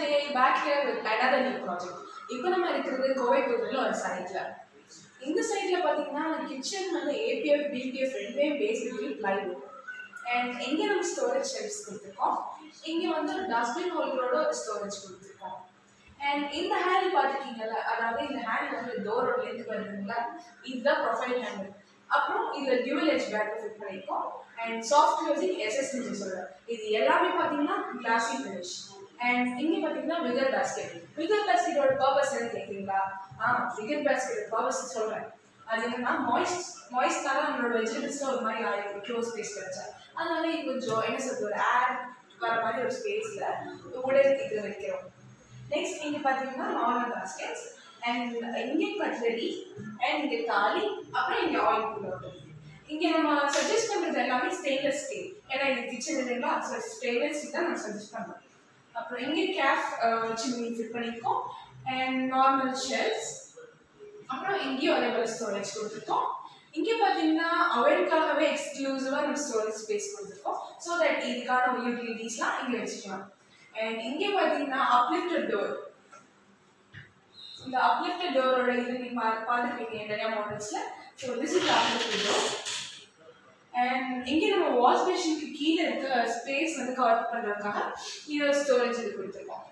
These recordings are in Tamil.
J back here with another new project இப்போ நம்ம இருக்கிறது கோவை கோவிலில் ஒரு சைட்டில் இந்த சைட்டில் பார்த்தீங்கன்னா கிச்சன் வந்து ஏபிஎஃப் பிபிஎஃப் ரெண்டுமே பேசிக்கலி பிளைவுட் அண்ட் இங்கே நம்ம ஸ்டோரேஜ் ஷெல்ஃப்ஸ் கொடுத்துருக்கோம் இங்கே வந்து ஒரு டஸ்ட்பின் ஹோல்டரோட ஒரு ஸ்டோரேஜ் கொடுத்துருக்கோம் அண்ட் இந்த ஹேண்டில் பார்த்துருக்கீங்கல்ல அதாவது இந்த ஹேண்டில் வந்து டோரோட லேந்து வருதுங்களா இதுதான் ப்ரொஃபைல் ஹேண்டில் அப்புறம் இதில் டியூவல் எஜ் பேட்டரி ஃபிட் பண்ணியிருக்கோம் அண்ட் சாஃப்ட் க்ளோசிங் எஸ்எஸ்டி சொல்கிறேன் இது எல்லாமே பார்த்தீங்கன்னா கிளாசி ஃபினிஷ் அண்ட் இங்கே பார்த்தீங்கன்னா விகர் பேஸ்கெட் விகர் பேஸ்கெட்டோட பர்பஸ் என்ன கேட்குறீங்களா ஆ விகர் பேஸ்கெட் பர்பஸ் சொல்கிறேன் அது என்னன்னா மாய்ஸ்ட் மாய்ஸ்ட்னால நம்மளோட வெஜிடபிள்ஸ்ல ஒரு மாதிரி ஆயிடும் க்ளோஸ் ஸ்பேஸ் கிடைச்சா அதனால இது கொஞ்சம் என்ன சொல்றது ஒரு ஏர் வர மாதிரி ஒரு ஸ்பேஸ்ல உடல் இது வைக்கிறோம் நெக்ஸ்ட் இங்க பாத்தீங்கன்னா நார்மல் பாஸ்கெட்ஸ் அண்ட் இங்கே கட்லரி அண்ட் இங்கே தாலி அப்புறம் இங்கே ஆயில் கூலர் இங்கே நம்ம சஜஸ்ட் பண்ணுறது எல்லாமே ஸ்டெயின்லெஸ் ஸ்டீல் ஏன்னா இது கிச்சன் இல்லைங்களா ஸோ ஸ்டெயின்லெஸ் ஸ்டீல் தான் நான் சஜஸ்ட் பண்ணுறேன் அப்புறம் இங்கே கேஃப் சிம்னி ஃபிட் பண்ணியிருக்கோம் அண்ட் நார்மல் ஷெல்ஸ் அப்புறம் இங்கேயும் அதே போல் ஸ்டோரேஜ் கொடுத்துருக்கோம் இங்கே பார்த்தீங்கன்னா அவருக்காகவே எக்ஸ்க்ளூசிவாக நம்ம ஸ்டோரேஜ் ஸ்பேஸ் கொடுத்துருக்கோம் ஸோ தட் இதுக்கான யூட்டிலிட்டிஸ்லாம் இங்கே வச்சுக்கலாம் அண்ட் இங்கே பார்த்தீங்கன்னா அப்லிஃப்டட் டோர் இந்த அப்லிஃப்டட் டோரோட இது நீங்கள் பா பார்த்துருப்பீங்க நிறையா மாடல்ஸில் so this is uplifted door and இங்கே நம்ம வாஷ் பேஷனுக்கு கீழே இருக்க ஸ்பேஸ் வந்து கவர் பண்ணுறதுக்காக இது ஸ்டோரேஜ் இது கொடுத்துருக்கோம்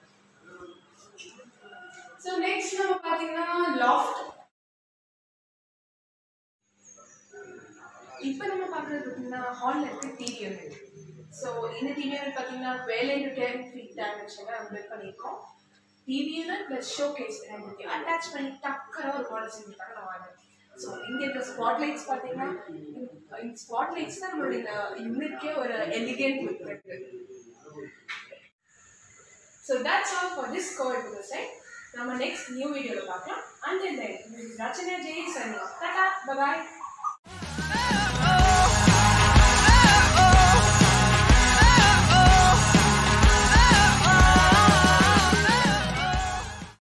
ஸோ நெக்ஸ்ட் நம்ம பார்த்தீங்கன்னா லாஃப்ட் இப்போ நம்ம பார்க்குறது பார்த்தீங்கன்னா ஹாலில் இருக்க டிவி யூனிட் ஸோ இந்த டிவி யூனிட் பார்த்தீங்கன்னா டுவெல் இன்டு டென் ஃபீட் டைமென்ஷனில் நம்ம பில்ட் பண்ணியிருக்கோம் TV unit plus show case ரெண்டுத்தையும் அட்டாச் பண்ணி டக்கராக ஒரு மாடல் செஞ்சுருக்காங்க நம்ம வாங்க ஸோ இங்கே இருக்க ஸ்பாட் லைட்ஸ் பார்த்தீங்கன்னா இந்த ஸ்பாட் லைட்ஸ் தான் நம்மளுடைய இந்த யூனிட்கே ஒரு எலிகென்ட் லுக் இருக்கு so that's all for this code side நம்ம நெக்ஸ்ட் நியூ வீடியோவில் பார்க்கலாம் and then Rachana Jai Sani tata bye bye